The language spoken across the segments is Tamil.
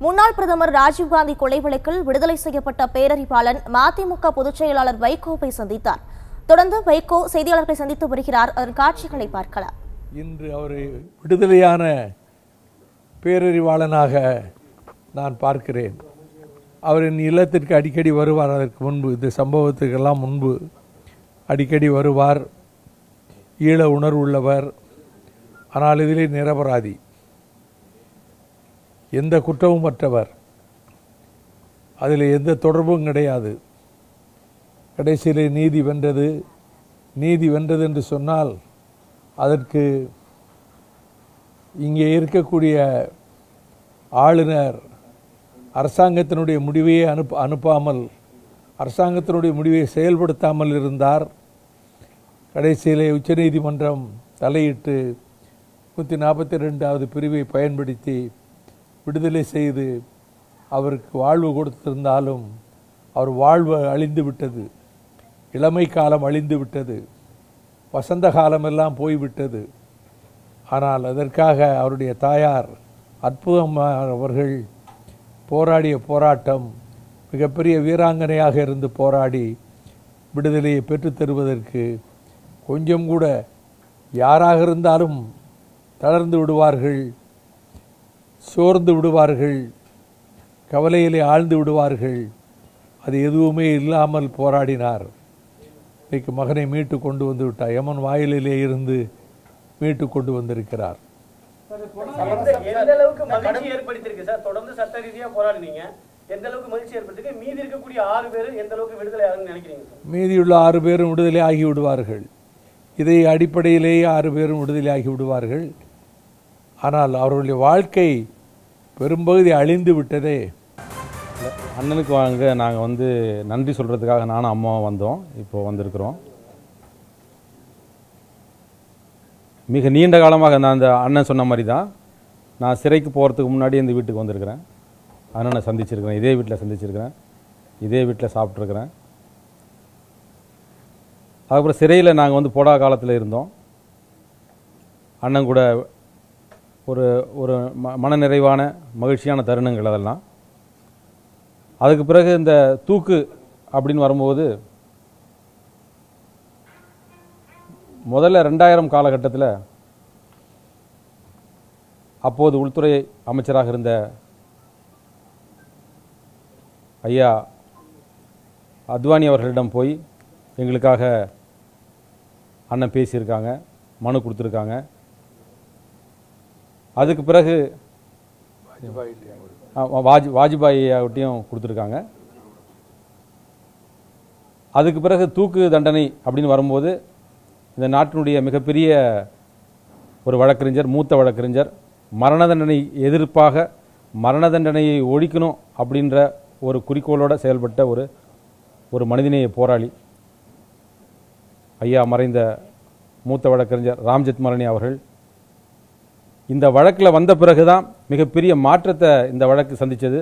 முன்னாள் பிரதமர் ராஜீவ்காந்தி கொலை வழக்கில் விடுதலை செய்யப்பட்ட பேரறிவாளன் மதிமுக பொதுச் செயலாளர் வைகோவை சந்தித்தார் தொடர்ந்து வைகோ செய்தியாளர்களை சந்தித்து வருகிறார் அதன் காட்சிகளை பார்க்கலாம் இன்று அவர் விடுதலையான பேரறிவாளனாக நான் பார்க்கிறேன் அவரின் இல்லத்திற்கு அடிக்கடி வருவார் அதற்கு முன்பு இந்த சம்பவத்துக்கெல்லாம் முன்பு அடிக்கடி வருவார் ஈழ உணர்வுள்ளவர் ஆனால் இதிலே நிரபராதி எந்த குற்றமும் மற்றவர் அதில் எந்த தொடர்பும் கிடையாது கடைசியிலே நீதி வென்றது நீதி வென்றது என்று சொன்னால் அதற்கு இங்கே இருக்கக்கூடிய ஆளுநர் அரசாங்கத்தினுடைய முடிவையே அனுப்ப அனுப்பாமல் அரசாங்கத்தினுடைய முடிவை செயல்படுத்தாமல் இருந்தார் கடைசியிலே உச்சநீதிமன்றம் தலையிட்டு நூற்றி நாற்பத்தி ரெண்டாவது பிரிவை பயன்படுத்தி விடுதலை செய்து அவருக்கு வாழ்வு கொடுத்திருந்தாலும் அவர் வாழ்வு அழிந்து விட்டது இளமை காலம் அழிந்து விட்டது வசந்த காலமெல்லாம் போய்விட்டது ஆனால் அதற்காக அவருடைய தாயார் அற்புதமாக அவர்கள் போராடிய போராட்டம் மிகப்பெரிய வீராங்கனையாக இருந்து போராடி விடுதலையை பெற்றுத் தருவதற்கு கொஞ்சம் கூட யாராக இருந்தாலும் தளர்ந்து விடுவார்கள் சோர்ந்து விடுவார்கள் கவலையிலே ஆழ்ந்து விடுவார்கள் அது எதுவுமே இல்லாமல் போராடினார் இன்னைக்கு மகனை மீட்டு கொண்டு வந்து விட்டார் யமன் வாயிலிலே இருந்து மீட்டு கொண்டு வந்திருக்கிறார் எந்த எந்த அளவுக்கு மகிழ்ச்சி ஏற்படுத்தியிருக்கு சார் தொடர்ந்து சட்ட ரீதியா போராடினீங்க எந்த அளவுக்கு மகிழ்ச்சி ஏற்படுத்திருக்கு மீதி இருக்கக்கூடிய ஆறு பேர் எந்த அளவுக்கு விடுதலை ஆகும்னு நினைக்கிறீங்க சார் மீதியுள்ள ஆறு பேரும் விடுதலை ஆகி விடுவார்கள் இதை அடிப்படையிலேயே ஆறு பேரும் விடுதலை ஆகி விடுவார்கள் ஆனால் அவர்களுடைய வாழ்க்கை பெரும்பகுதி அழிந்து விட்டதே அண்ணனுக்கு வாங்க நாங்கள் வந்து நன்றி சொல்கிறதுக்காக நானும் அம்மாவும் வந்தோம் இப்போ வந்திருக்கிறோம் மிக நீண்ட காலமாக நான் அந்த அண்ணன் சொன்ன மாதிரி தான் நான் சிறைக்கு போகிறதுக்கு முன்னாடி இந்த வீட்டுக்கு வந்திருக்கிறேன் அண்ணனை சந்திச்சிருக்கிறேன் இதே வீட்டில் சந்திச்சிருக்கிறேன் இதே வீட்டில் சாப்பிட்ருக்கிறேன் அதுக்கப்புறம் சிறையில் நாங்கள் வந்து போடா காலத்தில் இருந்தோம் அண்ணன் கூட ஒரு ஒரு ம மனநிறைவான மகிழ்ச்சியான தருணங்கள் அதெல்லாம் அதுக்கு பிறகு இந்த தூக்கு அப்படின்னு வரும்போது முதல்ல ரெண்டாயிரம் காலகட்டத்தில் அப்போது உள்துறை அமைச்சராக இருந்த ஐயா அத்வானி அவர்களிடம் போய் எங்களுக்காக அண்ணன் பேசியிருக்காங்க மனு கொடுத்துருக்காங்க அதுக்கு பிறகு ஆ, வாஜ் வாஜ்பாய் ஐயாவட்டையும் கொடுத்துருக்காங்க அதுக்கு பிறகு தூக்கு தண்டனை அப்படின்னு வரும்போது இந்த நாட்டினுடைய மிகப்பெரிய ஒரு வழக்கறிஞர் மூத்த வழக்கறிஞர் மரண தண்டனை எதிர்ப்பாக மரண தண்டனையை ஒழிக்கணும் அப்படின்ற ஒரு குறிக்கோளோட செயல்பட்ட ஒரு ஒரு மனிதநேய போராளி ஐயா மறைந்த மூத்த வழக்கறிஞர் ராம்ஜெத் மரணி அவர்கள் இந்த வழக்கில் வந்த பிறகுதான் மிகப்பெரிய மாற்றத்தை இந்த வழக்கு சந்திச்சது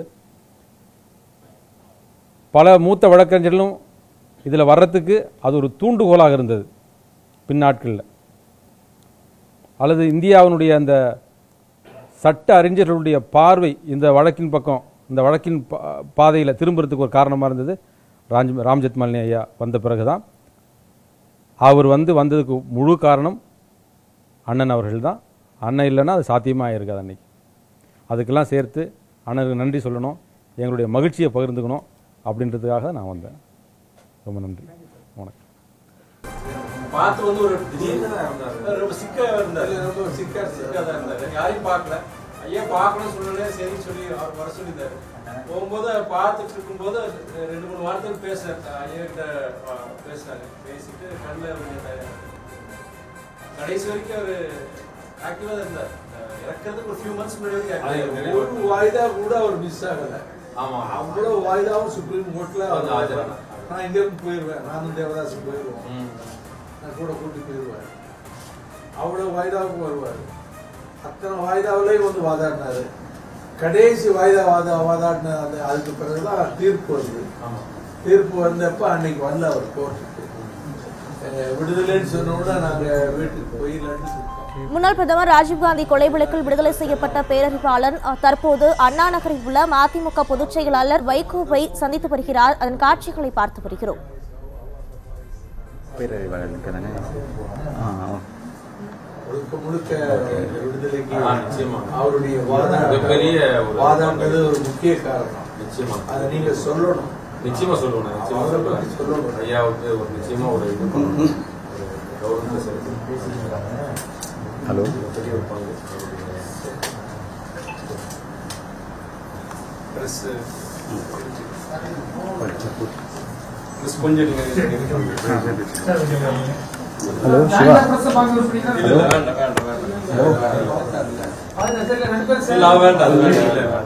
பல மூத்த வழக்கறிஞர்களும் இதில் வர்றதுக்கு அது ஒரு தூண்டுகோலாக இருந்தது பின்னாட்களில் அல்லது இந்தியாவினுடைய அந்த சட்ட அறிஞர்களுடைய பார்வை இந்த வழக்கின் பக்கம் இந்த வழக்கின் பாதையில் திரும்புறதுக்கு ஒரு காரணமாக இருந்தது ராஜ் ராம்ஜெத் மல்னி ஐயா வந்த பிறகுதான் அவர் வந்து வந்ததுக்கு முழு காரணம் அண்ணன் அவர்கள் தான் அண்ணன் இல்லைன்னா அது சாத்தியமாக இருக்காது அன்னைக்கு அதுக்கெல்லாம் சேர்த்து அண்ணனுக்கு நன்றி சொல்லணும் எங்களுடைய மகிழ்ச்சியை பகிர்ந்துக்கணும் அப்படின்றதுக்காக நான் வந்தேன் ரொம்ப நன்றி வணக்கம் பார்த்து வந்து ஒரு திடீர்னு ரொம்ப சிக்கா இருந்தாரு ரொம்ப சிக்கா சிக்கா தான் இருந்தாரு யாரையும் பார்க்கல ஐயா பார்க்கணும்னு சொன்னோடனே சரி சொல்லி அவர் வர சொல்லியிருந்தாரு போகும்போது பார்த்துட்டு இருக்கும்போது ரெண்டு மூணு வாரத்துக்கு பேசுறாரு ஐயா கிட்ட அஹ், பேசுனாரு பேசிட்டு கண்ணில் கொஞ்சம் கடைசி வரைக்கும் அவரு ஆக்டிவா தான் இருந்தார் அஹ், இறக்கறதுக்கு ஒரு ஃபியூ மந்த்ஸ் முன்னாடி வரைக்கும் active ஆ இருந்தாரு. ஒரு வாய்தா கூட அவர் மிஸ் ஆகல ஆமா அவ்வளவு வாய்தாவும் சுப்ரீம் கோர்ட்ல வந்து ஆஜரானார். நான் இங்க இருந்து போயிருவேன் நானும் தேவதாஸ் போயிருவோம் ம். நான் கூட கூட்டி போயிருவேன் அவ்வளவு வாய்தாவுக்கும் வருவார் அத்தனை வாய்தாவிலையும் வந்து வாதாடினாரு கடைசி வாய்தா வாதா வாதாடின அந்த அதுக்கு பிறகுதான் தீர்ப்பு வருது ஆமா தீர்ப்பு வந்தப்ப அன்னைக்கு வரல அவர் கோர்ட்டுக்கு அஹ் விடுதலைன்னு சொன்ன உடனே நாங்க வீட்டுக்கு போய் லட்டு சுட்டோம் முன்னாள் பிரதமர் ராஜீவ்காந்தி கொலை வழக்கில் விடுதலை செய்யப்பட்ட பேரறிவாளன் அஹ், தற்போது அண்ணா நகரில் உள்ள மதிமுக பொதுச் செயலாளர் வைகோவை சந்தித்து வருகிறார் அதன் காட்சிகளை பார்த்து வருகிறோம் பேரறிவாளனுக்கு தானே ஆ ஆ. முழுக்க முழுக்க விடுதலைக்கு ஆ, நிச்சயமா. அவருடைய வாதம் மிகப்பெரிய ஒரு- வாதம்ன்றது ஒரு முக்கிய காரணம் நிச்சயமா அதை நீங்க சொல்லணும் நிச்சயமா சொல்லுவேன் நான் நிச்சயமா அவரை சொல்லுவேன் பத்தி சொல்லணும். ஐயாவுக்கு ஒரு நிச்சயமா ஒரு இது பண்ணணும். ஒரு கௌரவத்தை செலுத்தி ஹலோ பெரிய ஒரு பங்கு ப்ரெஸ் ப்ரெஸ் கொஞ்சம் நீங்க ஹலோ சிவா இல்ல, இல்ல, வேண்டாம், வேண்டாம், வேண்டாம். இல்ல, அவன் வேண்டாம், அது வேண்டாம், இல்ல, வேண்டாம்.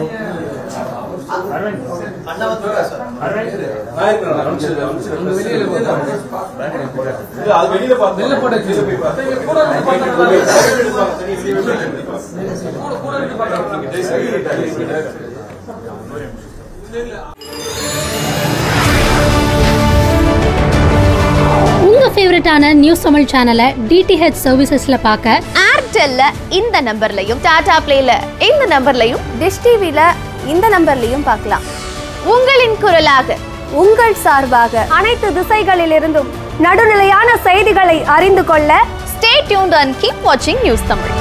நான் இருக்கிறேன், நான் அனுப்பிச்சிடுறேன், அனுப்பிச்சிடுறேன். இல்ல, அது வெளியில பார்த்து- வெளியில போய் பார்த்து. தனி வெளியே போய் பார்த்து. நீங்க ஜெய்சங்கர் உங்க ஃபேவரட்டான நியூஸ் தமிழ் சேனலை டிடிஹெச் சர்வீசஸ்ல பார்க்க ஏர்டெல்ல இந்த நம்பர்லையும் டாடா பிளேல இந்த நம்பர்லையும் டிஷ் டிவில இந்த நம்பர்லையும் பார்க்கலாம் உங்களின் குரலாக உங்கள் சார்பாக அனைத்து திசைகளிலிருந்தும் நடுநிலையான செய்திகளை அறிந்து கொள்ள ஸ்டே டியூன்ட் அண்ட் கீப் வாட்சிங் நியூஸ் தமிழ்